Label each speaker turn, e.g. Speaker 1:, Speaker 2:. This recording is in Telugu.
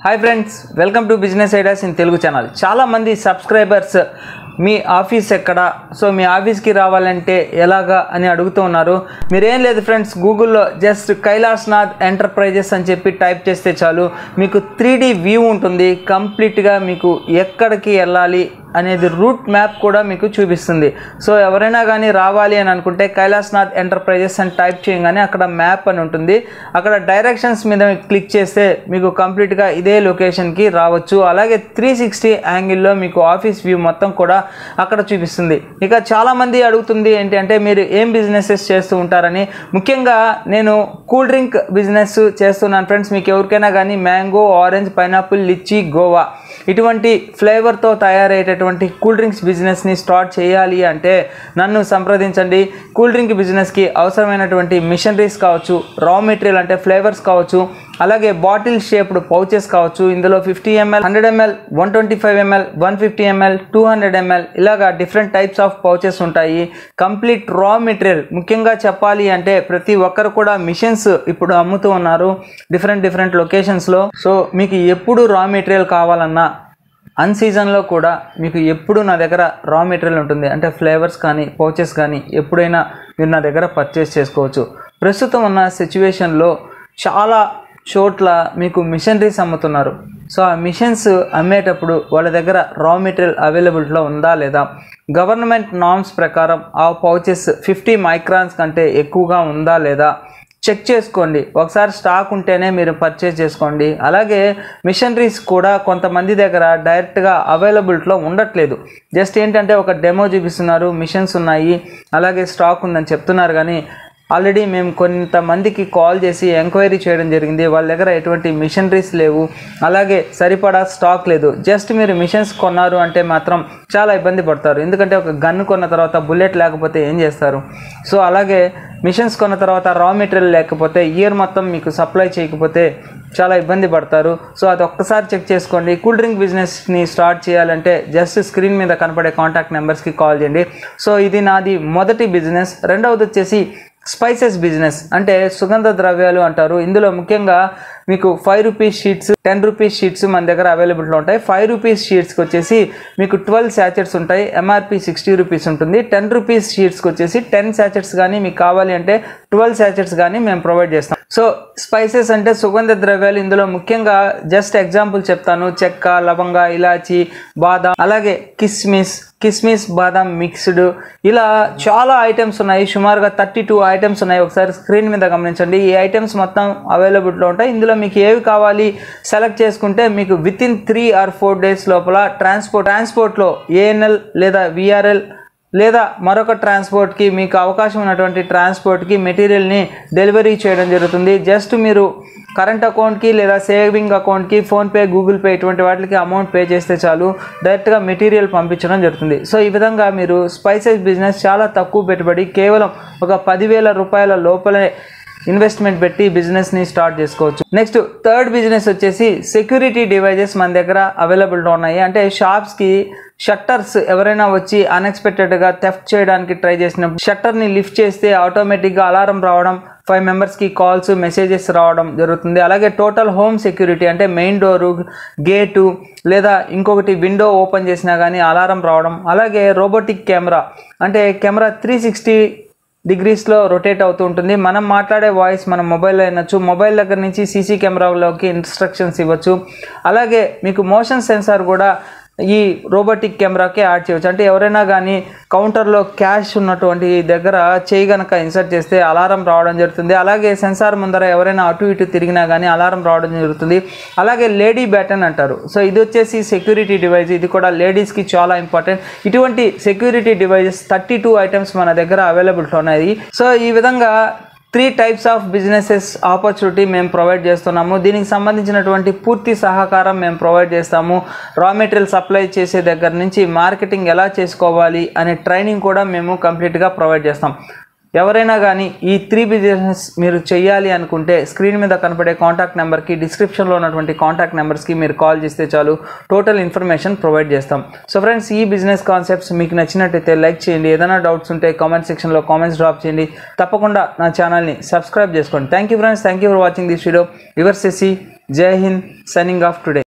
Speaker 1: hi friends welcome to business ideas in Telugu channel చాలామంది సబ్స్క్రైబర్స్ మీ ఆఫీస్ ఎక్కడ సో మీ ఆఫీస్కి రావాలంటే ఎలాగా అని అడుగుతూ ఉన్నారు మీరేం లేదు ఫ్రెండ్స్ గూగుల్లో జస్ట్ కైలాస్నాథ్ ఎంటర్ప్రైజెస్ అని చెప్పి టైప్ చేస్తే చాలు మీకు త్రీ వ్యూ ఉంటుంది కంప్లీట్గా మీకు ఎక్కడికి వెళ్ళాలి అనేది రూట్ మ్యాప్ కూడా మీకు చూపిస్తుంది సో ఎవరైనా కానీ రావాలి అని అనుకుంటే కైలాస్నాథ్ ఎంటర్ప్రైజెస్ అని టైప్ చేయగానే అక్కడ మ్యాప్ అని ఉంటుంది అక్కడ డైరెక్షన్స్ మీద క్లిక్ చేస్తే మీకు కంప్లీట్గా ఇదే లొకేషన్కి రావచ్చు అలాగే త్రీ సిక్స్టీ యాంగిల్లో మీకు ఆఫీస్ వ్యూ మొత్తం కూడా అక్కడ చూపిస్తుంది ఇక చాలామంది అడుగుతుంది ఏంటి అంటే మీరు ఏం బిజినెసెస్ చేస్తూ ఉంటారని ముఖ్యంగా నేను కూల్ డ్రింక్ బిజినెస్ చేస్తున్నాను ఫ్రెండ్స్ మీకు ఎవరికైనా కానీ mango orange pineapple litchi guava ఇటువంటి ఫ్లేవర్తో తయారయ్యేటటువంటి కూల్ డ్రింక్స్ బిజినెస్ని స్టార్ట్ చేయాలి అంటే నన్ను సంప్రదించండి కూల్ డ్రింక్ బిజినెస్కి అవసరమైనటువంటి మిషనరీస్ కావచ్చు రా మెటీరియల్ అంటే ఫ్లేవర్స్ కావచ్చు అలాగే బాటిల్ షేప్డ్ పౌచెస్ కావచ్చు ఇందులో fifty ML hundred ML one twenty five ML one fifty ML two hundred ML ఇలాగా డిఫరెంట్ టైప్స్ ఆఫ్ పౌచెస్ ఉంటాయి కంప్లీట్ రా మెటీరియల్ ముఖ్యంగా చెప్పాలి అంటే ప్రతి ఒక్కరు కూడా మిషన్స్ ఇప్పుడు అమ్ముతూ ఉన్నారు డిఫరెంట్ డిఫరెంట్ లొకేషన్స్లో సో మీకు ఎప్పుడు రా మెటీరియల్ కావాలన్నా అన్ సీజన్లో కూడా మీకు ఎప్పుడు నా దగ్గర రా మెటీరియల్ ఉంటుంది అంటే ఫ్లేవర్స్ కానీ పౌచెస్ కానీ ఎప్పుడైనా మీరు నా దగ్గర పర్చేస్ చేసుకోవచ్చు ప్రస్తుతం ఉన్న సిచ్యువేషన్లో చాలా చోట్ల మీకు మిషనరీస్ అమ్ముతున్నారు సో ఆ మిషన్స్ అమ్మేటప్పుడు వాళ్ళ దగ్గర రా మెటీరియల్ అవైలబిలిటీలో ఉందా లేదా గవర్నమెంట్ నామ్స్ ప్రకారం ఆ పౌచెస్ ఫిఫ్టీ మైక్రాన్స్ కంటే ఎక్కువగా ఉందా లేదా చెక్ చేసుకోండి ఒకసారి స్టాక్ ఉంటేనే మీరు పర్చేజ్ చేసుకోండి అలాగే మిషనరీస్ కూడా కొంతమంది దగ్గర డైరెక్ట్గా అవైలబిలిటీలో ఉండట్లేదు జస్ట్ ఏంటంటే ఒక డెమో చూపిస్తున్నారు మిషన్స్ ఉన్నాయి అలాగే స్టాక్ ఉందని చెప్తున్నారు కానీ ఆల్రెడీ మేము కొంతమందికి కాల్ చేసి ఎంక్వైరీ చేయడం జరిగింది వాళ్ళ దగ్గర ఎటువంటి మిషనరీస్ లేవు అలాగే సరిపడా స్టాక్ లేదు జస్ట్ మీరు మిషన్స్ కొన్నారు అంటే మాత్రం చాలా ఇబ్బంది పడతారు ఎందుకంటే ఒక గన్ కొన్న తర్వాత బుల్లెట్ లేకపోతే ఏం చేస్తారు సో అలాగే మిషన్స్ కొన్న తర్వాత రా మెటీరియల్ లేకపోతే ఇయర్ మొత్తం మీకు సప్లై చేయకపోతే చాలా ఇబ్బంది పడతారు సో అది ఒక్కసారి చెక్ చేసుకోండి కూల్ డ్రింక్ బిజినెస్ని స్టార్ట్ చేయాలంటే జస్ట్ స్క్రీన్ మీద కనపడే కాంటాక్ట్ నెంబర్స్కి కాల్ చేయండి సో ఇది నాది మొదటి బిజినెస్ రెండవది వచ్చేసి స్పైసెస్ బిజినెస్ అంటే సుగంధ ద్రవ్యాలు అంటారు ఇందులో ముఖ్యంగా మీకు five rupees sheets ten rupees sheets మన దగ్గర అవైలబిలిటీలో ఉంటాయి ఫైవ్ రూపీస్ షీట్స్కి వచ్చేసి మీకు ట్వెల్వ్ శాచెట్స్ ఉంటాయి ఎంఆర్పి సిక్స్టీ రూపీస్ ఉంటుంది టెన్ రూపీస్ షీట్స్కి వచ్చేసి టెన్ శాచెట్స్ కానీ మీకు కావాలి అంటే ట్వెల్వ్ శాచెట్స్ కానీ మేము ప్రొవైడ్ చేస్తాం సో స్పైసెస్ అంటే సుగంధ ద్రవ్యాలు ఇందులో ముఖ్యంగా జస్ట్ ఎగ్జాంపుల్ చెప్తాను చెక్క లవంగ ఇలాచి బాదాం అలాగే కిస్మిస్ కిస్మిస్ బాదాం మిక్స్డ్ ఇలా చాలా ఐటమ్స్ ఉన్నాయి సుమారుగా థర్టీ టూ ఐటమ్స్ ఉన్నాయి ఒకసారి స్క్రీన్ మీద గమనించండి ఈ ఐటమ్స్ మొత్తం అవైలబిలిటీలో ఉంటాయి ఇందులో మీకు ఏవి కావాలి సెలెక్ట్ చేసుకుంటే మీకు within three or four days లోపల ట్రాన్స్పోర్ట్ ట్రాన్స్పోర్ట్లో ఏఎన్ఎల్ లేదా విఆర్ఎల్ లేదా మరొక ట్రాన్స్పోర్ట్కి మీకు అవకాశం ఉన్నటువంటి ట్రాన్స్పోర్ట్కి మెటీరియల్ని డెలివరీ చేయడం జరుగుతుంది జస్ట్ మీరు కరెంట్ అకౌంట్కి లేదా సేవింగ్ అకౌంట్కి ఫోన్పే గూగుల్ పే ఇటువంటి వాటికి అమౌంట్ పే చేస్తే చాలు డైరెక్ట్గా మెటీరియల్ పంపించడం జరుగుతుంది సో ఈ విధంగా మీరు స్పైసెస్ బిజినెస్ చాలా తక్కువ పెట్టుబడి కేవలం ఒక పదివేల రూపాయల లోపలే ఇన్వెస్ట్మెంట్ పెట్టి బిజినెస్ని స్టార్ట్ చేసుకోవచ్చు నెక్స్ట్ థర్డ్ బిజినెస్ వచ్చేసి సెక్యూరిటీ డివైజెస్ మన దగ్గర అవైలబుల్గా ఉన్నాయి అంటే షాప్స్కి షట్టర్స్ ఎవరైనా వచ్చి అన్ఎక్స్పెక్టెడ్గా థెఫ్ట్ చేయడానికి ట్రై చేసినప్పుడు షట్టర్ని లిఫ్ట్ చేస్తే ఆటోమేటిక్గా అలారం రావడం ఫైవ్ మెంబర్స్కి కాల్స్ మెసేజెస్ రావడం జరుగుతుంది అలాగే టోటల్ హోమ్ సెక్యూరిటీ అంటే మెయిన్ డోరు గేటు లేదా ఇంకొకటి విండో ఓపెన్ చేసినా కానీ అలారం రావడం అలాగే రోబోటిక్ కెమెరా అంటే కెమెరా త్రీ సిక్స్టీ డిగ్రీస్లో రొటేట్ అవుతూ ఉంటుంది మనం మాట్లాడే వాయిస్ మన మొబైల్లో వినొచ్చు మొబైల్ దగ్గర నుంచి సీసీ కెమెరాలోకి ఇన్స్ట్రక్షన్స్ ఇవ్వచ్చు అలాగే మీకు మోషన్ సెన్సార్ కూడా ఈ రోబోటిక్ కెమెరాకి యాడ్ చేయవచ్చు అంటే ఎవరైనా కానీ కౌంటర్లో క్యాష్ ఉన్నటువంటి దగ్గర చేయి గనక ఇన్సర్ట్ చేస్తే అలారం రావడం జరుగుతుంది అలాగే సెన్సార్ ముందర ఎవరైనా అటు ఇటు తిరిగినా కానీ అలారం రావడం జరుగుతుంది అలాగే లేడీ బ్యాటన్ అంటారు సో ఇది వచ్చేసి సెక్యూరిటీ డివైస్ ఇది కూడా లేడీస్కి చాలా ఇంపార్టెంట్ ఇటువంటి security devices thirty two items మన దగ్గర అవైలబిలిటీ ఉన్నాయి సో ఈ విధంగా three types of businesses opportunity మేము ప్రొవైడ్ చేస్తున్నాము దీనికి సంబంధించినటువంటి పూర్తి సహకారం మేము ప్రొవైడ్ చేస్తాము రా మెటీరియల్ సప్లై చేసే దగ్గర నుంచి మార్కెటింగ్ ఎలా చేసుకోవాలి అనే ట్రైనింగ్ కూడా మేము కంప్లీట్గా ప్రొవైడ్ చేస్తాం ఎవరైనా కానీ ఈ త్రీ బిజినెస్ మీరు చేయాలి అనుకుంటే స్క్రీన్ మీద కనపడే కాంటాక్ట్ నెంబర్కి డిస్క్రిప్షన్లో ఉన్నటువంటి కాంటాక్ట్ నెంబర్స్కి మీరు కాల్ చేస్తే చాలు టోటల్ ఇన్ఫర్మేషన్ ప్రొవైడ్ చేస్తాం సో ఫ్రెండ్స్ ఈ బిజినెస్ కాన్సెప్ట్స్ మీకు నచ్చినట్టయితే లైక్ చేయండి ఏదైనా డౌట్స్ ఉంటే కామెంట్ సెక్షన్లో కామెంట్స్ డ్రాప్ చేయండి తప్పకుండా నా ఛానల్ని సబ్స్క్రైబ్ చేసుకోండి thank you friends thank you for watching this video your సెసి జై హింద్ సైనింగ్ ఆఫ్ టుడే